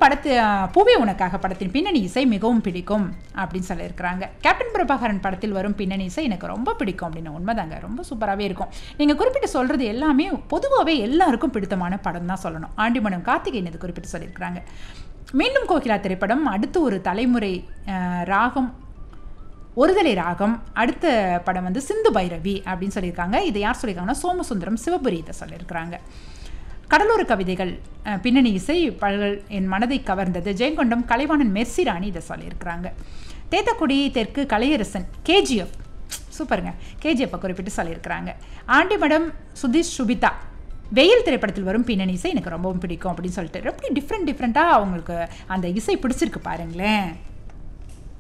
படத்து அஹ், பூவே உனக்காக படத்தின் பின்னணி இசை மிகவும் பிடிக்கும் அப்படின்னு சொல்லியிருக்கிறாங்க கேப்டன் பிரபாகரன் படத்தில் வரும் பின்னணி இசை எனக்கு ரொம்ப பிடிக்கும் அப்படின்னு உண்மைதாங்க ரொம்ப சூப்பராகவே இருக்கும் நீங்கள் குறிப்பிட்டு சொல்கிறது எல்லாமே பொதுவாகவே எல்லாருக்கும் பிடித்தமான படம் தான் சொல்லணும் ஆண்டிமனம் கார்த்திகேயன் இது குறிப்பிட்டு சொல்லியிருக்கிறாங்க மீண்டும் கோகிலா திரைப்படம் அடுத்து ஒரு தலைமுறை அஹ், ராகம் ஒருதலை ராகம் அடுத்த படம் வந்து சிந்து பைரவி அப்படின்னு சொல்லியிருக்காங்க இதை யார் சொல்லியிருக்காங்கன்னா சோமசுந்தரம் சிவபுரி இதை சொல்லியிருக்கிறாங்க கடலோர கவிதைகள் அஹ், பின்னணி இசை பல்கள் என் மனதை கவர்ந்தது ஜெயங்கொண்டம் கலைவாணன் மெர்சிராணி இதை சொல்லியிருக்கிறாங்க தேத்தக்குடி தெற்கு கலையரசன் கேஜிஎஃப் சூப்பருங்க கேஜிஎஃப்பை குறிப்பிட்டு சொல்லியிருக்கிறாங்க ஆண்டிமடம் சுதீஷ் சுபிதா வெயில் திரைப்படத்தில் வரும் பின்னணி இசை எனக்கு ரொம்பவும் பிடிக்கும் அப்படின்னு சொல்லிட்டு எப்படி டிஃப்ரெண்ட் டிஃப்ரெண்ட்டாக அவங்களுக்கு அந்த இசை பிடிச்சிருக்கு பாருங்களேன்